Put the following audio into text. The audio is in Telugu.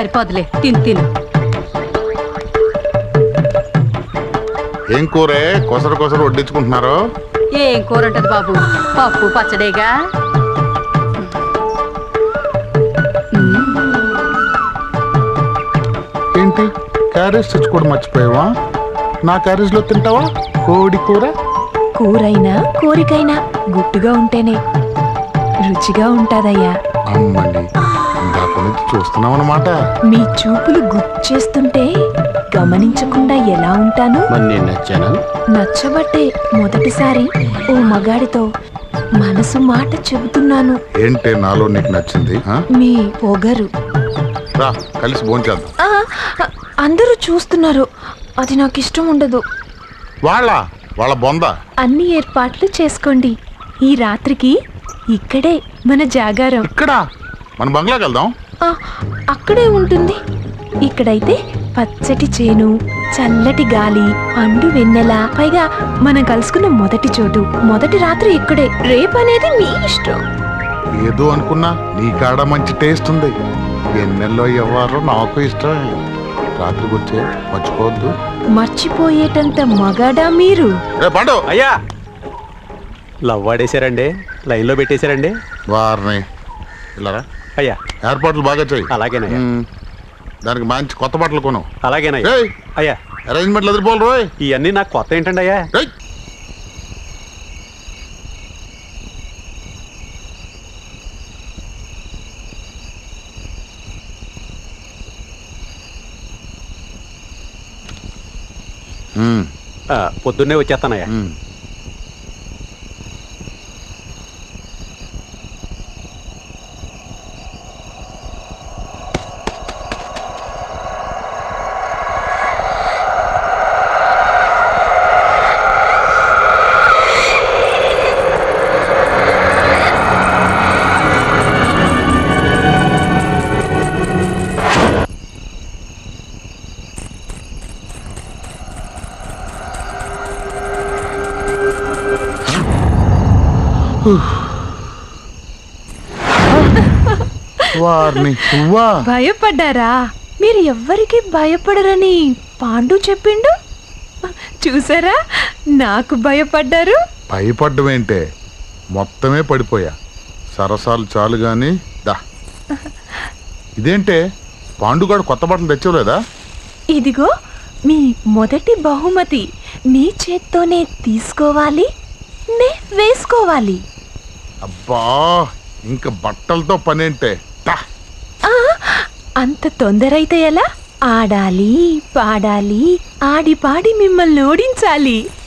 సరిపోదులే తిను తిను ఏం కూరే కొసరు కొసరు వడ్డించుకుంటున్నారు ఏం కూర ఉంటది బాబు పప్పు పచ్చడేగా ఏంటి క్యారేజ్ తెచ్చుకోవడం మర్చిపోయావా నా క్యారేజ్ లో తింటావా కోడి కూర కూరైనా కోరికైనా గుట్టుగా ఉంటేనే రుచిగా ఉంటాదయ్యా అమ్మండి ఇందాక నుంచి చూస్తున్నాం అనమాట మీ చూపులు గుచ్చేస్తుంటే గమనించకుండా ఎలా ఉంటాను మరి నేను నచ్చాను నచ్చబట్టే మొదటిసారి ఓ మగాడితో మనసు మాట చెబుతున్నాను ఏంటే నాలో నీకు నచ్చింది ఆ? మీ పొగరు రా కలిసి భోంచేద్దాం ఆ, అందరూ చూస్తున్నారు అది నాకు ఇష్టం ఉండదు వాళ్ళ వాళ్ళ బొంద అన్ని ఏర్పాట్లు చేసుకోండి ఈ రాత్రికి ఇక్కడే మన జాగారం ఇక్కడ మన బంగ్లాకి వెళ్దాం ఆ, అక్కడే ఉంటుంది ఇక్కడైతే పచ్చటి చేను చల్లటి గాలి పండు వెన్నెల పైగా మనం కలుసుకున్న మొదటి చోటు మొదటి రాత్రి ఇక్కడే రేపనేది మీ ఇష్టం ఏదో అనుకున్నా నీ కాడ మంచి టేస్ట్ ఉంది ఎన్నెల్లో ఎవరో నాకు ఇష్టమే రాత్రికి వచ్చే మర్చిపోవద్దు మర్చిపోయేటంత మగాడా మీరు రే పండు అయ్యా లవ్ వాడేశారండి లైన్లో పెట్టేశారండి వారిని ఇలా రా. అయ్యా ఏర్పాట్లు బాగా చెయ్యి అలాగేనయ్యా ఉమ్. దానికి మంచి కొత్త బట్టలు కొను అలాగేనయ్యా ఏయ్ అయ్యా అరేంజ్మెంట్లు ఎదిరిపోవాలి రోయ్ ఇవన్నీ నాకు కొత్త ఏంటండి అయ్యా ఏయ్ ఉమ్, ఆ, పొద్దున్నే వచ్చేస్తానయ్యా ఉమ్. వారిని నువ్వా భయపడ్డారా మీరు ఎవ్వరికి భయపడరని పాండు చెప్పిండు చూసారా నాకు భయపడ్డారు భయపడ్డమేంటే మొత్తమే పడిపోయా సరసాలు చాలు గాని దా ఇదేంటే పాండుగాడు కొత్త బట్టలు తెచ్చలేదా ఇదిగో మీ మొదటి బహుమతి నీ చేత్తోనే తీసుకోవాలి నే వేసుకోవాలి అబ్బా ఇంక బట్టలతో పనేంటే దా ఆ, అంత తొందర అయితే ఎలా ఆడాలి పాడాలి ఆడి పాడి మిమ్మల్ని ఓడించాలి